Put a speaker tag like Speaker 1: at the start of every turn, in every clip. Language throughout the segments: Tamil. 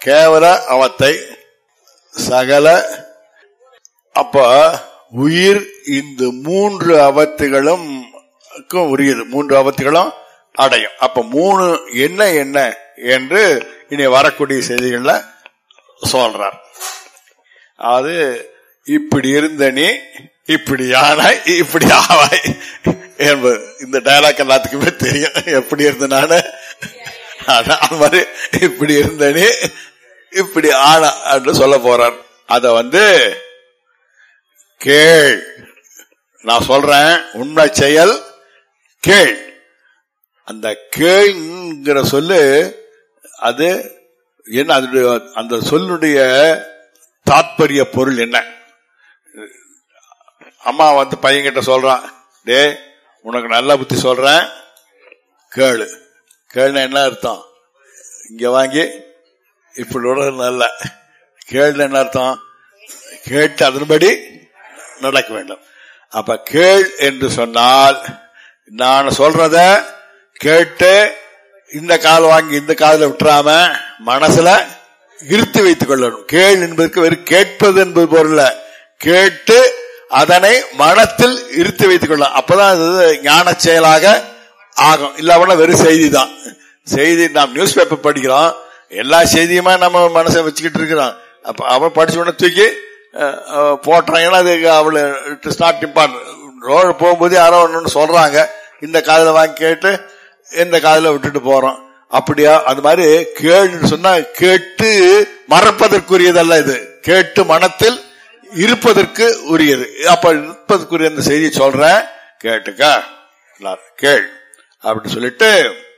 Speaker 1: கேவல அவத்தை சகல அப்ப உயிர் இந்த மூன்று அவத்துகளும் க்கும் உரியது மூன்று அவத்துகளும் அடையும் அப்ப மூணு என்ன என்ன என்று இனி வரக்கூடிய செய்திகள்ல சொல்றார் அது இப்படி இருந்த நீ இப்படி ஆனாய் இப்படி ஆவாய் என்பது இந்த டயலாக் எல்லாத்துக்குமே தெரியும் எப்படி இருந்த நானு அதான் அது மாதிரி இப்படி இருந்த நீ இப்படி ஆனா என்று சொல்ல போறார் அத வந்து கேள் நான் சொல்றேன் உண்மை செயல் கேள் அந்த கேள்ங்கிற சொல்லு அது என்ன அதனுடைய அந்த சொல்லுடைய தாத்பரிய பொருள் என்ன அம்மா வந்து பையன்கிட்ட சொல்றான் டே உனக்கு நல்ல புத்தி சொல்றேன் கேளு கேளுனா என்ன அர்த்தம் இங்க வாங்கி இப்படி விட நல்ல கேள்னு என்ன அர்த்தம் கேட்டு அதன்படி நடக்க வேண்டும் அப்ப கேள் என்று சொன்னால் நான் சொல்றத கேட்டு இந்த கால் வாங்கி இந்த காதுல விட்டுறாம மனசுல இருத்தி வைத்துக் கொள்ளணும் கேள் என்பதற்கு வெறும் கேட்பது என்பது பொருள் கேட்டு அதனை மனத்தில் இருத்தி வைத்துக் கொள்ளலாம் அப்பதான் அது ஞான செயலாக ஆகும் இல்லாம வெறும் செய்தி தான் செய்தி நாம் நியூஸ் பேப்பர் படிக்கிறோம் எல்லா செய்தியுமா நம்ம மனசை வச்சுக்கிட்டு இருக்கிறோம் அப்ப அவன் படிச்ச உடனே தூக்கி அஹ், அஹ், போட்டுறான் ஏன்னா அது அவளு it is not important road போகும்போது யாரோ ஒன்னு சொல்றாங்க இந்த காதுல வாங்கி கேட்டு இந்த காதுல விட்டுட்டு போறோம் அப்படியா அது மாதிரி கேள்னு சொன்னா கேட்டு மறப்பதற்குரியதல்ல இது கேட்டு மனத்தில் இருப்பதற்கு உரியது அப்ப இருப்பதற்குரிய அந்த செய்தி சொல்றேன் கேட்டுக்க எல்லாரும் கேள் அப்படி சொல்லிட்டு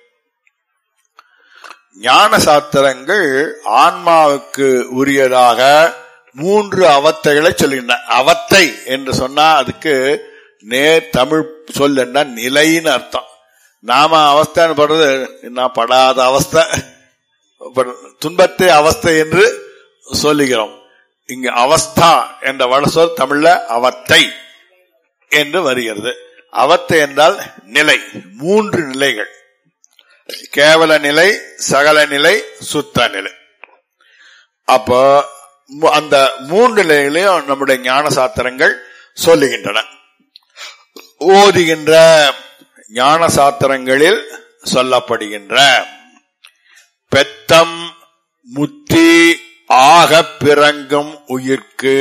Speaker 1: ஞான சாத்திரங்கள் ஆன்மாவுக்கு உரியதாக மூன்று அவத்தைகளை சொல்கின்றன அவத்தை என்று சொன்னா அதுக்கு நேர் தமிழ் சொல் என்ன நிலைன்னு அர்த்தம் நாம அவஸ்தைன்னு படுறது நான் படாத அவஸ்தை படு- துன்பத்தை அவஸ்தை என்று சொல்லுகிறோம் இங்க அவஸ்தா என்ற வடசொல் தமிழ்ல அவத்தை என்று வருகிறது அவத்தை என்றால் நிலை மூன்று நிலைகள் கேவல நிலை சகல நிலை சுத்த நிலை அப்போ மு- அந்த மூன்று நிலைகளையும் நம்முடைய ஞான சாத்திரங்கள் சொல்லுகின்றன ஓதுகின்ற ஞான சாத்திரங்களில் சொல்லப்படுகின்ற பெத்தம் முத்தி ஆக பிறங்கும் உயிர்க்கு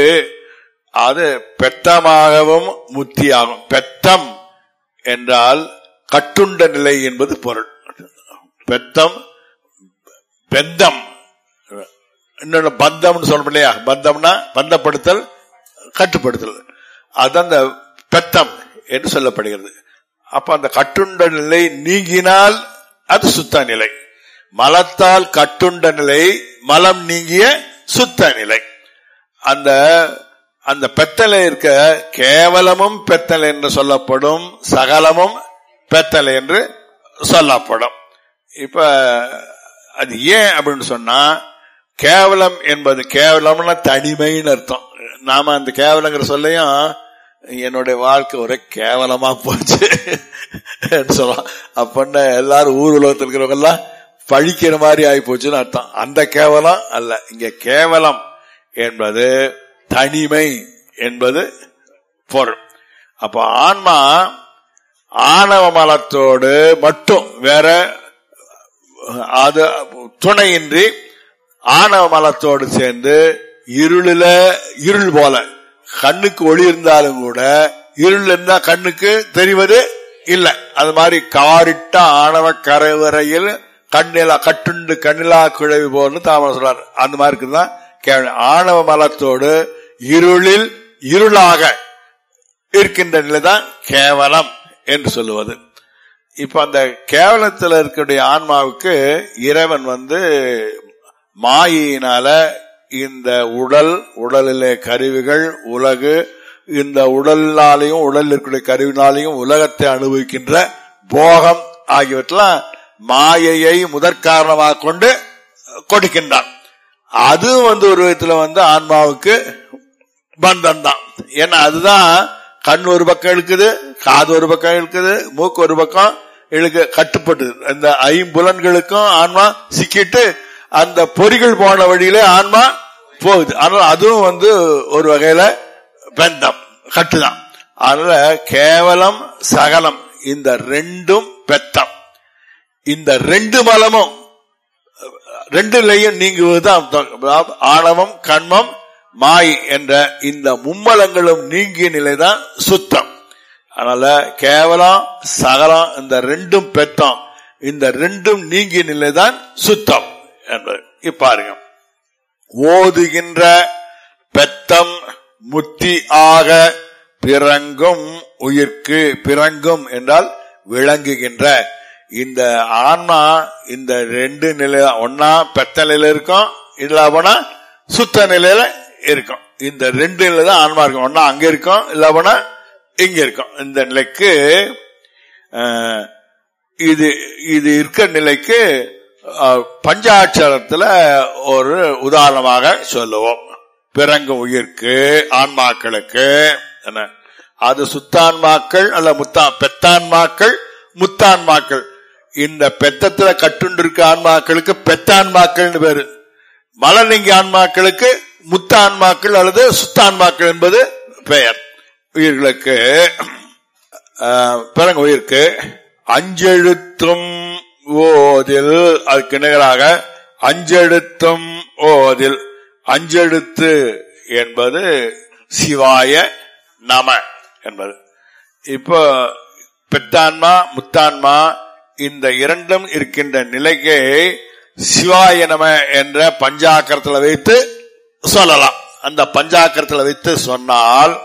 Speaker 1: அது பெத்தமாகவும் முத்தியாகும் பெத்தம் என்றால் கட்டுண்ட நிலை என்பது பொருள் பெத்தம் பெந்தம் இன்னொன்னு பந்தம்னு சொல்லணும் இல்லையா பந்தம்னா பந்தப்படுத்தல் கட்டுப்படுத்தல் அது அந்த பெத்தம் என்று சொல்லப்படுகிறது அப்ப அந்த கட்டுண்ட நிலை நீங்கினால் அது சுத்த நிலை மலத்தால் கட்டுண்ட நிலை மலம் நீங்கிய சுத்த நிலை அந்த அந்த பெத்தலை இருக்க கேவலமும் பெத்தல் என்று சொல்லப்படும் சகலமும் பெத்தல் என்று சொல்லப்படும் இப்ப அது ஏன் அப்படின்னு சொன்னா கேவலம் என்பது கேவலம்னா தனிமைன்னு அர்த்தம் நாம அந்த கேவலங்கிற சொல்லையும் என்னுடைய வாழ்க்கை ஒரே கேவலமா போச்சு சொல்லலாம் அப்பன்னு எல்லாரும் ஊர் உலகத்தில் இருக்கிறவங்க எல்லாம் பழிக்கிற மாதிரி ஆகி போச்சுன்னு அர்த்தம் அந்த கேவலம் அல்ல இங்க கேவலம் என்பது தனிமை என்பது பொருள் அப்ப ஆன்மா ஆணவ மலத்தோடு மட்டும் வேற அது துணையின்றி ஆணவ மலத்தோடு சேர்ந்து இருளில இருள் போல கண்ணுக்கு ஒளி இருந்தாலும் கூட இருள் இருந்தா கண்ணுக்கு தெரிவது இல்லை அது மாதிரி காரிட்ட ஆணவ கரைவரையில் கண்ணிலா கட்டுண்டு கண்ணிலா குழவி போன்னு தாமரை சொல்றார் அந்த மாதிரி இருக்குதுதான் கேவலம். ஆணவ மலத்தோடு இருளில் இருளாக இருக்கின்ற நிலைதான் கேவலம் என்று சொல்லுவது இப்ப அந்த கேவலத்தில் இருக்கக்கூடிய ஆன்மாவுக்கு இறைவன் வந்து மாயினால இந்த உடல் உடலிலே கருவிகள் உலகு இந்த உடலினாலையும் உடலில் இருக்கக்கூடிய கருவினாலையும் உலகத்தை அனுபவிக்கின்ற போகம் ஆகியவற்றெல்லாம் மாயையை முதற்காரணமாக கொண்டு கொடுக்கின்றான் அது வந்து ஒரு விதத்துல வந்து ஆன்மாவுக்கு பந்தம் தான் ஏன்னா அதுதான் கண் ஒரு பக்கம் இழுக்குது காது ஒரு பக்கம் இழுக்குது மூக்கு ஒரு பக்கம் இழுக்க கட்டுப்பட்டு இந்த ஐம்புலன்களுக்கும் ஆன்மா சிக்கிட்டு அந்த பொறிகள் போன வழியிலே ஆன்மா போகுது ஆனால் அதுவும் வந்து ஒரு வகையில பெந்தம் கட்டுதான் அதனால கேவலம் சகலம் இந்த ரெண்டும் பெத்தம் இந்த ரெண்டு மலமும் ரெண்டுலையும் நீங்குவதுதான் அர்த்தம். ஆணவம் கண்மம் மாய் என்ற இந்த மும்மலங்களும் நீங்கிய நிலைதான் சுத்தம் அதனால கேவலம் சகலம் இந்த ரெண்டும் பெத்தம் இந்த ரெண்டும் நீங்கிய நிலைதான் சுத்தம் என்பது இப்ப பாருங்க ஓதுகின்ற பெத்தம் முத்தி ஆக பிறங்கும் உயிர்க்கு பிறங்கும் என்றால் விளங்குகின்ற இந்த ஆன்மா இந்த ரெண்டு நிலை ஒன்னா பெத்த நிலையில இருக்கும் இல்ல போனா சுத்த நிலையில இருக்கும் இந்த ரெண்டு நிலை தான் ஆன்மா இருக்கும் ஒன்னா அங்க இருக்கும் இல்ல போனா இங்க இருக்கும் இந்த நிலைக்கு அஹ், இது இது இருக்க நிலைக்கு அஹ், பஞ்சாட்சரத்துல ஒரு உதாரணமாக சொல்லுவோம் பிறங்கு உயிர்க்கு ஆன்மாக்களுக்கு என்ன அது சுத்தான்மாக்கள் அல்ல முத்தா பெத்தான்மாக்கள் முத்தான்மாக்கள் இந்த பெத்தத்துல கட்டுண்டிருக்க ஆன்மாக்களுக்கு பெத்தான்மாக்கள் பேரு மலர்லிங்க ஆன்மாக்களுக்கு முத்தான்மாக்கள் அல்லது சுத்தான்மாக்கள் என்பது பெயர் உயிர்களுக்கு ஆஹ், பிறகு உயிருக்கு அஞ்செழுத்தும் ஓதில் அதுக்கு நிகராக அஞ்செழுத்தும் ஓதில் அஞ்செழுத்து என்பது சிவாய நம என்பது இப்போ பெத்தான்மா முத்தான்மா இந்த இரண்டும் இருக்கின்ற நிலைக்கு சிவாய நம என்ற பஞ்சாக்கரத்தில் வைத்து சொல்லலாம் அந்த பஞ்சாக்கரத்தில் வைத்து சொன்னால்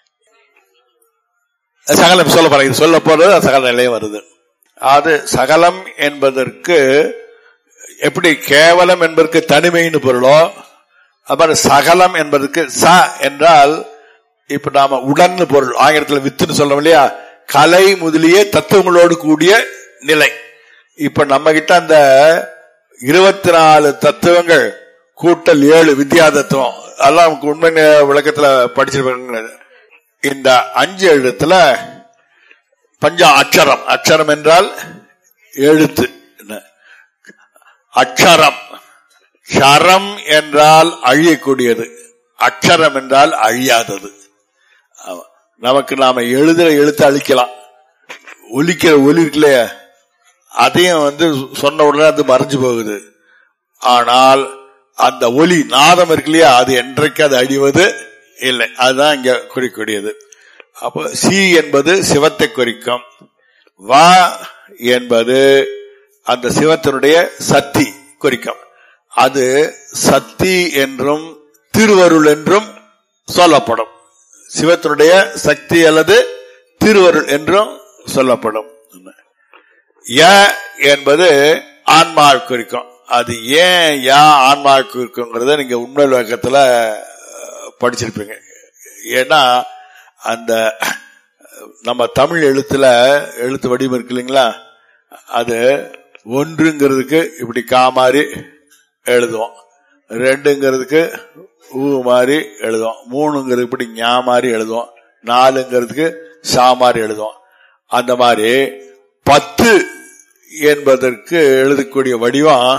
Speaker 1: சகலம் சொல்ல போற இது சொல்ல போறது அது சகல நிலையம் வருது அது சகலம் என்பதற்கு எப்படி கேவலம் என்பதற்கு தனிமைன்னு பொருளோ அது மாதிரி சகலம் என்பதற்கு ச என்றால் இப்ப நாம உடன்னு பொருள் ஆங்கிலத்தில் வித்துன்னு சொல்றோம் இல்லையா கலை முதலிய தத்துவங்களோடு கூடிய நிலை இப்ப நம்ம கிட்ட அந்த இருபத்தி நாலு தத்துவங்கள் கூட்டல் ஏழு வித்யா தத்துவம் அதெல்லாம் நமக்கு உண்மை நே- விளக்கத்துல படிச்சிருப்பாங்க இந்த அஞ்சு எழுத்துல பஞ்ச அக்ஷரம் அக்ஷரம் என்றால் எழுத்து என்ன? அக்ஷரம் ஷரம் என்றால் அழியக்கூடியது அக்ஷரம் என்றால் அழியாதது ஆமா. நமக்கு நாம எழுதுற எழுத்து அழிக்கலாம் ஒலிக்கிற ஒலி இருக்குல்லையா அதையும் வந்து சொன்ன உடனே அது மறைஞ்சு போகுது ஆனால் அந்த ஒலி நாதம் இருக்கு இல்லையா அது என்றைக்கு அது அழிவது இல்லை அதுதான் இங்க குறிக்கூடியது அப்போ சி என்பது சிவத்தை குறிக்கும் வா என்பது அந்த சிவத்தினுடைய சக்தி குறிக்கும் அது சக்தி என்றும் திருவருள் என்றும் சொல்லப்படும் சிவத்தினுடைய சக்தி அல்லது திருவருள் என்றும் சொல்லப்படும் ய என்பது ஆன்மாவை குறிக்கும் அது ஏன் யா ஆன்மாவை குறிக்குங்கிறத நீங்க உண்மை விளக்கத்துல அஹ், படிச்சிருப்பீங்க ஏன்னா அந்த நம்ம தமிழ் எழுத்துல எழுத்து வடிவம் இருக்கு இல்லைங்களா அது ஒன்றுங்கிறதுக்கு இப்படி கா மாதிரி எழுதுவோம் ரெண்டுங்கிறதுக்கு ஊ மாதிரி எழுதுவோம் மூணுங்கிறதுக்கு இப்படி ஞா மாதிரி எழுதுவோம் நாலுங்கிறதுக்கு சா மாதிரி எழுதுவோம் அந்த மாதிரி பத்து என்பதற்கு எழுதக்கூடிய வடிவம்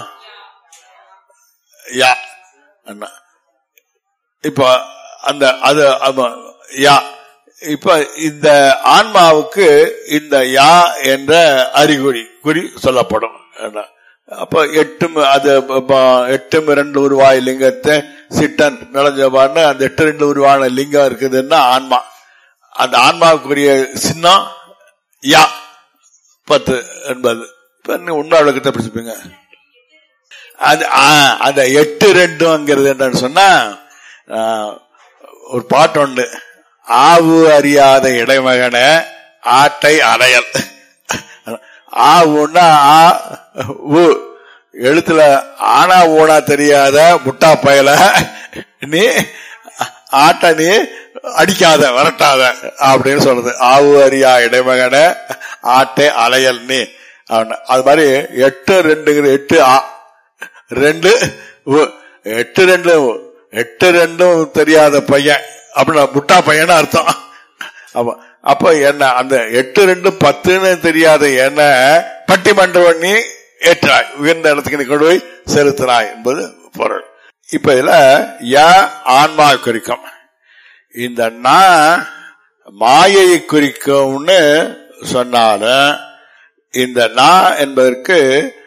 Speaker 1: யா அண்ணா இப்ப அந்த அது ஆமா, யா இப்ப இந்த ஆன்மாவுக்கு இந்த யா என்ற அறிகுறி குறி சொல்லப்படும் என்ன? அப்ப எட்டும் அது ப- ப- எட்டும் இரண்டு உருவாய் லிங்கத்தை சிட்டன் நிலஞ்சபான்னு அந்த எட்டு ரெண்டு உருவான லிங்கம் இருக்குதுன்னா ஆன்மா அந்த ஆன்மாவுக்குரிய சின்னம் யா பத்து என்பது இப்ப நீங்க உண்மை விளக்கத்தை பிடிச்சிப்பீங்க அது ஆ, அந்த எட்டு ரெண்டுங்கிறது என்னன்னு சொன்னா ஆ, ஒரு பாட்டு உண்டு ஆவு அறியாத இடைமகன ஆட்டை அடையல் ஆவுன்னா ஆ உ எழுத்துல ஆனா ஊனா தெரியாத முட்டா பயல நீ ஆட்ட நீ அடிக்காத விரட்டாத அப்படின்னு சொல்றது ஆவு அறியா இடைமகன ஆட்டை அலையல் நீ அவன- அது மாதிரி எட்டு ரெண்டுங்கிற எட்டு ஆ ரெண்டு உ. எட்டு ரெண்டு உ. எட்டு ரெண்டும் தெரியாத பையன் அப்படின்னா முட்டா பையன் அர்த்தம் அப்ப அப்ப என்ன அந்த எட்டு ரெண்டு பத்துன்னு தெரியாத என்ன பட்டிமன்றம் பண்ணி ஏற்றாய் உயர்ந்த இடத்துக்கு நீ கொண்டு போய் செலுத்தினாய் என்பது பொருள் இப்ப இதுல யா ஆன்மா குறிக்கும் இந்த நான் மாயையை குறிக்கும்னு சொன்னாலும் இந்த நான் என்பதற்கு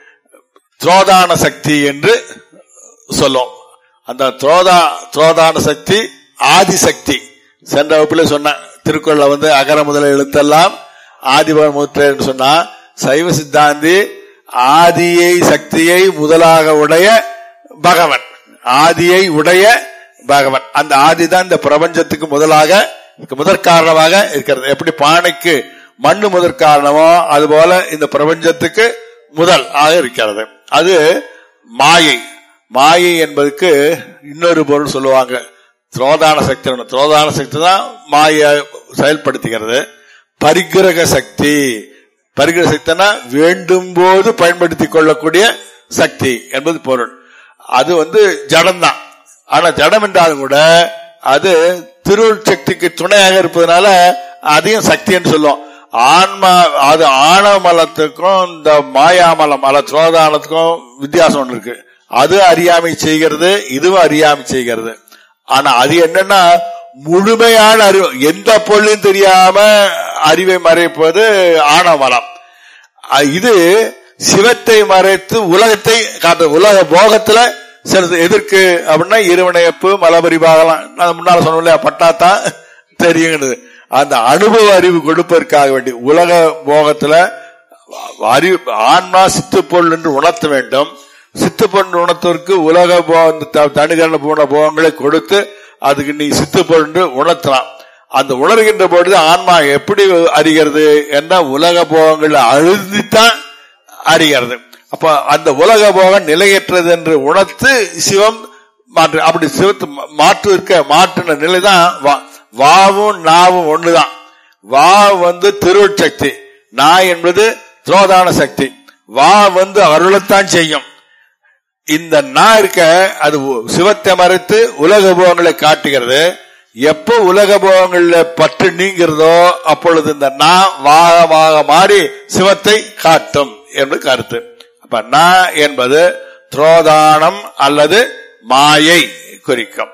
Speaker 1: துரோதான சக்தி என்று சொல்லும் அந்த துரோதா துரோதான சக்தி ஆதி சக்தி சென்ற வகுப்புல சொன்ன திருக்குறள்ல வந்து அகர முதல எழுத்தெல்லாம் ஆதிபவன் முத்திரன்னு சொன்னா சைவ சித்தாந்தி ஆதியை சக்தியை முதலாக உடைய பகவன் ஆதியை உடைய பகவன் அந்த ஆதி தான் இந்த பிரபஞ்சத்துக்கு முதலாக முதற் காரணமாக இருக்கிறது எப்படி பானைக்கு மண்ணு முதற் காரணமோ அதுபோல இந்த பிரபஞ்சத்துக்கு முதல் ஆக இருக்கிறது அது மாயை மாயை என்பதுக்கு இன்னொரு பொருள் சொல்லுவாங்க துரோதான சக்தி ஒண்ணு. துரோதான சக்தி தான் மாயை செயல்படுத்துகிறது பரிகிரக சக்தி பரிகிரக சக்தினா வேண்டும் போது பயன்படுத்திக் கொள்ளக்கூடிய சக்தி என்பது பொருள் அது வந்து ஜடம்தான் ஆனா ஜடம் என்றாலும் கூட அது திருவுள் சக்திக்கு துணையாக இருப்பதனால அதையும் சக்தி என்று சொல்லுவோம் ஆன்மா அது ஆணவமலத்துக்கும் இந்த மாயாமலம் அல்ல துரோதானத்துக்கும் வித்தியாசம் ஒன்று இருக்கு அது அறியாமை செய்கிறது இதுவும் அறியாமை செய்கிறது ஆனா அது என்னன்னா முழுமையான அறிவு எந்த பொருளும் தெரியாம அறிவை மறைப்பது ஆணவமலம் அஹ் இது சிவத்தை மறைத்து உலகத்தை காட்டு உலக போகத்துல சிலது எதற்கு அப்படின்னா இருவினையப்பு மலபரிபாகலாம் நான் முன்னால சொன்னோம் பட்டாத்தான் தெரியுங்கிறது அந்த அனுபவ அறிவு கொடுப்பதற்காக வேண்டி உலக போகத்துல அறிவு ஆன்மா சித்துப்பொருள் என்று உணர்த்த வேண்டும் சித்துப்பொருள் உணர்த்ததற்கு உலக தனுகரண போன போகங்களை கொடுத்து அதுக்கு நீ சித்துப்பொருள் என்று உணர்த்தலாம் அந்த உணர்கின்ற பொழுது ஆன்மா எப்படி அறிகிறது என்ன உலக போகங்கள் அழுதித்தான் அறிகிறது அப்ப அந்த உலக போகம் நிலையற்றது என்று உணர்த்து சிவம் மாற்று அப்படி சிவத்து மாற்று இருக்க மாற்றின நிலைதான் வா- வாவும் நாவும் ஒண்ணுதான் வா வந்து திருவுட்சக்தி நா என்பது துரோதான சக்தி வா வந்து அருளத்தான் செய்யும் இந்த நா இருக்க அது உ- சிவத்தை மறைத்து உலக போகங்களை காட்டுகிறது எப்போ உலக போகங்கள்ல பற்று நீங்கிறதோ அப்பொழுது இந்த நா வாகமாக மாறி சிவத்தை காட்டும் என்று கருத்து அப்ப நா என்பது துரோதானம் அல்லது மாயை குறிக்கும்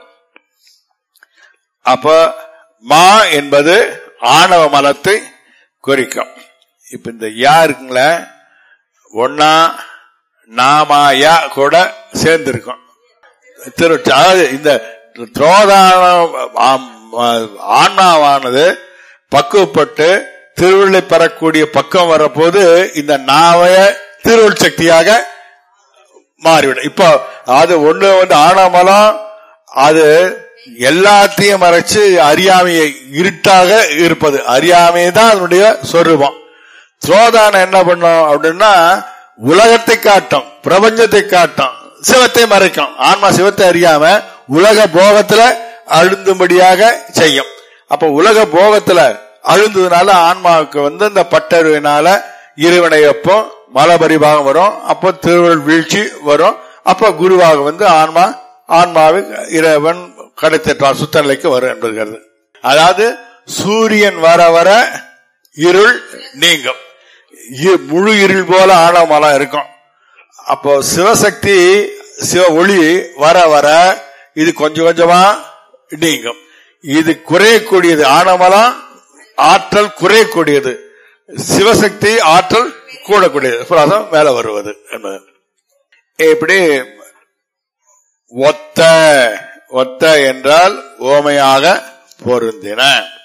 Speaker 1: அப்ப மா என்பது ஆணவ மலத்தை குறிக்கும் இப்ப இந்த யா இருக்குங்களே ஒன்னா நாமாயா கூட சேர்ந்திருக்கும் திரு அதாவது இந்த துரோதானம் ஆம், ஆன்மாவானது பக்குவப்பட்டு திருவிழை பெறக்கூடிய பக்கம் வரப்போது இந்த நாவைய திருவுள் சக்தியாக மாறிவிடும் இப்போ அது ஒண்ணு வந்து ஆனாமலம் அது எல்லாத்தையும் மறைச்சு அறியாமையை இருட்டாக இருப்பது அறியாமை தான் அதனுடைய சொரூபம் துரோதானம் என்ன பண்ணும் அப்படின்னா உலகத்தை காட்டும் பிரபஞ்சத்தை காட்டும் சிவத்தை மறைக்கும் ஆன்மா சிவத்தை அறியாம உலக போகத்துல அழுந்தும்படியாக செய்யும் அப்ப உலக போகத்துல அழுந்ததுனால ஆன்மாவுக்கு வந்து இந்த பட்டறிவினால இருவினையப்போ மலபரிபாகம் வரும் அப்போ திருவள் வீழ்ச்சி வரும் அப்ப குருவாக வந்து ஆன்மா ஆன்மாவை இறைவன் கடைத்தேற்றார் சுத்தநிலைக்கு வரும் என்பது அதாவது சூரியன் வர வர இருள் நீங்கும் இ- முழு இருள் போல ஆழமலம் இருக்கும் அப்போ சிவசக்தி சிவ ஒளி வர வர இது கொஞ்சம் கொஞ்சமா நீங்கும் இது குறையக்கூடியது ஆணவலம் ஆற்றல் குறையக்கூடியது சிவசக்தி ஆற்றல் கூடக்கூடியது அப்புறம் மேல வருவது என்பது இப்படி ஒத்த ஒத்த என்றால் ஓமையாக பொருந்தின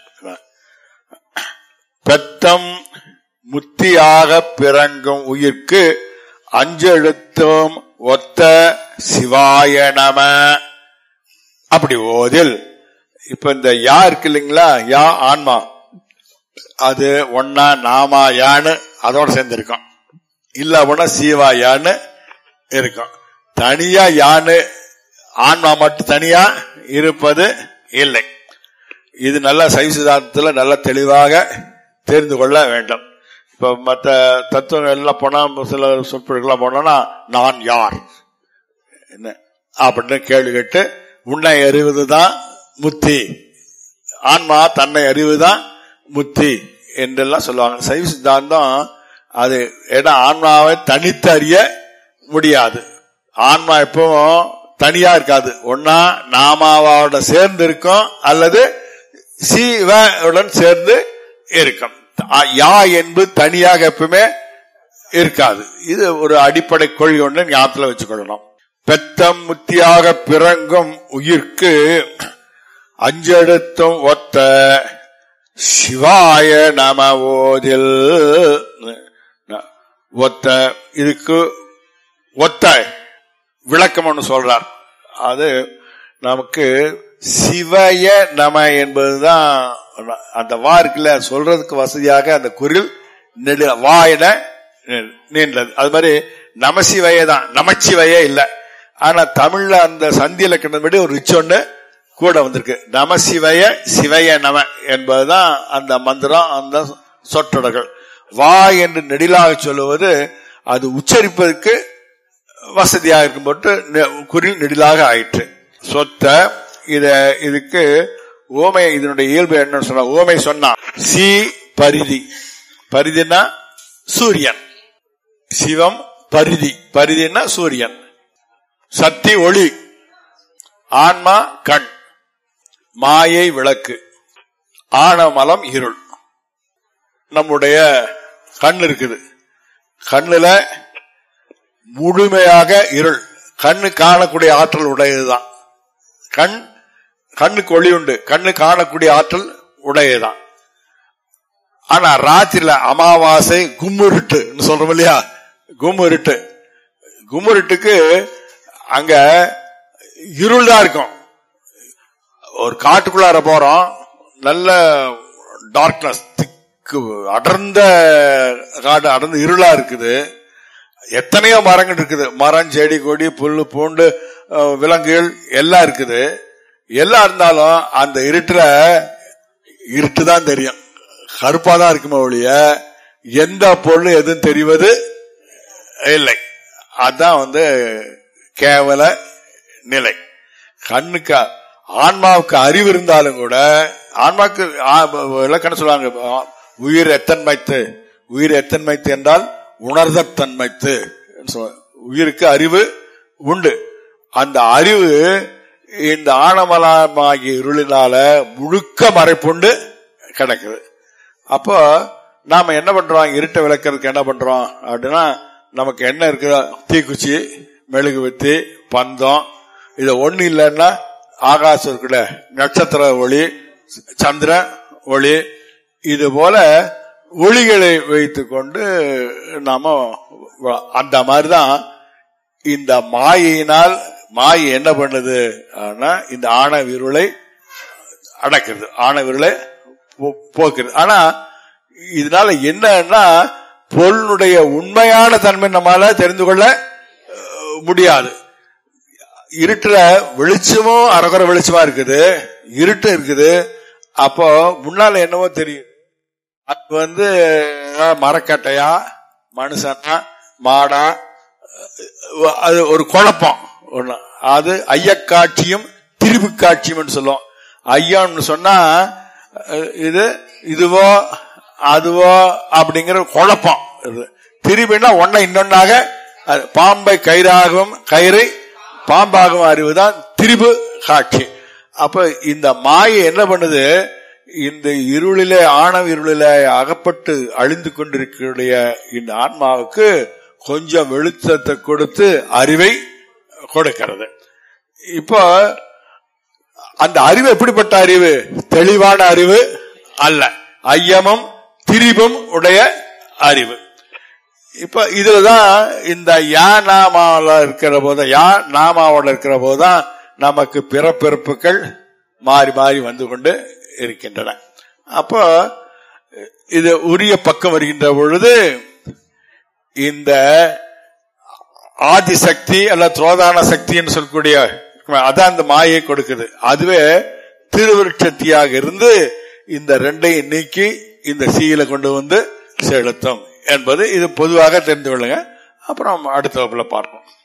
Speaker 1: பெத்தம் முத்தியாக பிறங்கும் உயிர்க்கு அஞ்செழுத்தும் ஒத்த சிவாய நம அப்படி ஓதில் இப்ப இந்த யா இருக்கு இல்லைங்களா யா ஆன்மா அது ஒன்னா நாமா யான்னு அதோட சேர்ந்திருக்கும் இல்ல அப்படின்னா சீவா யான்னு இருக்கும் தனியா யான்னு ஆன்மா மட்டும் தனியா இருப்பது இல்லை இது நல்ல சைவ சித்தாந்தத்துல நல்ல தெளிவாக தெரிந்து கொள்ள வேண்டும் இப்ப மற்ற தத்துவம் எல்லாம் போனா சில சொற்பொழிகள்லாம் போனோம்னா நான் யார் என்ன அப்படின்னு கேள்வி கேட்டு உன்னை அறிவதுதான் முத்தி ஆன்மா தன்னை அறிவுதான் முத்தி என்றெல்லாம் சொல்லுவாங்க சைவ சித்தாந்தம் அது ஏன்னா ஆன்மாவை தனித்து அறிய முடியாது ஆன்மா எப்பவும் தனியா இருக்காது ஒன்னா நாமாவோட சேர்ந்து இருக்கும் அல்லது சிவனுடன் சேர்ந்து இருக்கும் ஆ- யா என்பது தனியாக எப்பவுமே இருக்காது இது ஒரு அடிப்படை கொள்கை ஒன்று ஞாபகத்தில் வச்சுக்கொள்ளணும் பெத்தம் முத்தியாக பிறங்கும் உயிர்க்கு அஞ்செடுத்தும் ஒத்த சிவாய நம ஓதில் ஒத்த இதுக்கு ஒத்த விளக்கம் ஒன்று சொல்றார் அது நமக்கு சிவய நம என்பதுதான் அந்த வா இருக்குல்ல சொல்றதுக்கு வசதியாக அந்த குரில் நெடு வா என நீண்டது அது மாதிரி நமசிவய தான் நமச்சிவய இல்ல ஆனா தமிழ்ல அந்த சந்தி இலக்கணம் படி ஒரு ரிச் ஒண்ணு கூட வந்திருக்கு நமசிவய சிவய நம என்பதுதான் அந்த மந்திரம் அந்த சொற்றொடர்கள் வா என்று நெடிலாக சொல்லுவது அது உச்சரிப்பதற்கு வசதியாக இருக்கும் போட்டு நெ- குறில் நெடிலாக ஆயிற்று சொத்த இத இதுக்கு ஓமை இதனுடைய இயல்பு என்னன்னு சொன்னா ஓமை சொன்னா சி பரிதி பரிதினா சூரியன் சிவம் பரிதி பரிதினா சூரியன் சக்தி ஒளி ஆன்மா கண் மாயை விளக்கு ஆணவமலம் இருள் நம்முடைய கண் இருக்குது கண்ணுல முழுமையாக இருள் கண்ணு காணக்கூடிய ஆற்றல் உடையதுதான் கண் கண்ணுக்கு ஒளி உண்டு கண்ணு காணக்கூடிய ஆற்றல் உடையதுதான் ஆனா ராத்திரில அமாவாசை கும்முருட்டு சொல்றோம் இல்லையா கும்முருட்டு கும்முருட்டுக்கு அங்க இருள் தான் இருக்கும் ஒரு காட்டுக்குள்ளார போறோம் நல்ல டார்க்னஸ் திக்கு அடர்ந்த காடு அடர்ந்த இருளா இருக்குது எத்தனையோ மரங்கள் இருக்குது மரம் செடி கொடி புல்லு பூண்டு அஹ், விலங்குகள் எல்லாம் இருக்குது எல்லாம் இருந்தாலும் அந்த இருட்டுல இருட்டு தான் தெரியும் கருப்பா தான் இருக்குமே ஒழிய எந்த பொருள் எதுவும் தெரிவது இல்லை அதான் வந்து கேவல நிலை கண்ணுக்கு ஆன்மாவுக்கு அறிவு இருந்தாலும் கூட ஆன்மாவுக்கு ஆ- இலக்கணம் சொல்லுவாங்க ஆ, உயிர் எத்தன்மைத்து உயிர் எத்தன்மைத்து என்றால் உணர்தற் தன்மைத்து சொல்லுவாங்க. உயிருக்கு அறிவு உண்டு அந்த அறிவு இந்த ஆணவலமாகிய இருளினால முழுக்க மறைப்புண்டு கிடக்குது அப்போ நாம என்ன பண்றோம் இருட்டை விளக்குறதுக்கு என்ன பண்றோம் அப்படின்னா நமக்கு என்ன இருக்குதோ தீக்குச்சி மெழுகுவத்தி பந்தம் இது ஒண்ணு இல்லைன்னா ஆகாசம் இருக்குல்ல நட்சத்திர ஒளி சந்திர ஒளி இது போல ஒளிகளை வைத்துக்கொண்டு நாம வ- அந்த மாதிரிதான் இந்த மாயினால் மாயை என்ன பண்ணுது ஆனா இந்த ஆணவ இருளை அடக்குறது ஆணவ இருளை போ- போக்குறது ஆனா இதனால என்னன்னா பொருளுடைய உண்மையான தன்மை நம்மால தெரிந்து கொள்ள அஹ், முடியாது இருட்டுல வெளிச்சமும் அரகுற வெளிச்சமா இருக்குது இருட்டு இருக்குது அப்போ முன்னால என்னவோ தெரியும் அது வந்து அஹ், மரக்கட்டையா மனுஷனா மாடா அஹ், அது ஒரு குழப்பம் ஒண்ணு அது ஐயக்காட்சியும் திரிபு காட்சியும் சொல்லுவோம் ஐயான்னு சொன்னா அஹ், இது இதுவோ அதுவோ அப்படிங்கிற குழப்பம் இது. திரிபுனா ஒன்ன இன்னொன்னாக அது பாம்பை கயிறாகவும் கயிறை பாம்பாகவும் அறிவுதான் திரிபு காட்சி அப்ப இந்த மாயை என்ன பண்ணுது இந்த இருளிலே ஆணவ இருளிலே அகப்பட்டு அழிந்து கொண்டிருக்கிற இந்த ஆன்மாவுக்கு கொஞ்சம் வெளிச்சத்தை கொடுத்து அறிவை கொடுக்கிறது இப்போ அந்த அறிவு எப்படிப்பட்ட அறிவு தெளிவான அறிவு அல்ல ஐயமும் திரிபும் உடைய அறிவு இப்ப இதுலதான் இந்த யா நாமாவில் இருக்கிற போது யா நாமாவோட இருக்கிற போதுதான் நமக்கு பிறப்பிறப்புகள் மாறி மாறி வந்து கொண்டு இருக்கின்றன அப்போ இது உரிய பக்கம் வருகின்ற பொழுது இந்த ஆதிசக்தி அல்ல துரோதான சக்தின்னு சொல்லக்கூடிய அதான் அந்த மாயை கொடுக்குது அதுவே திருவிருட்சக்தியாக இருந்து இந்த ரெண்டையும் நீக்கி இந்த சீல கொண்டு வந்து செலுத்தும் என்பது இது பொதுவாக தெரிந்து கொள்ளுங்க அப்புறம் அடுத்த வகுப்புல பார்ப்போம்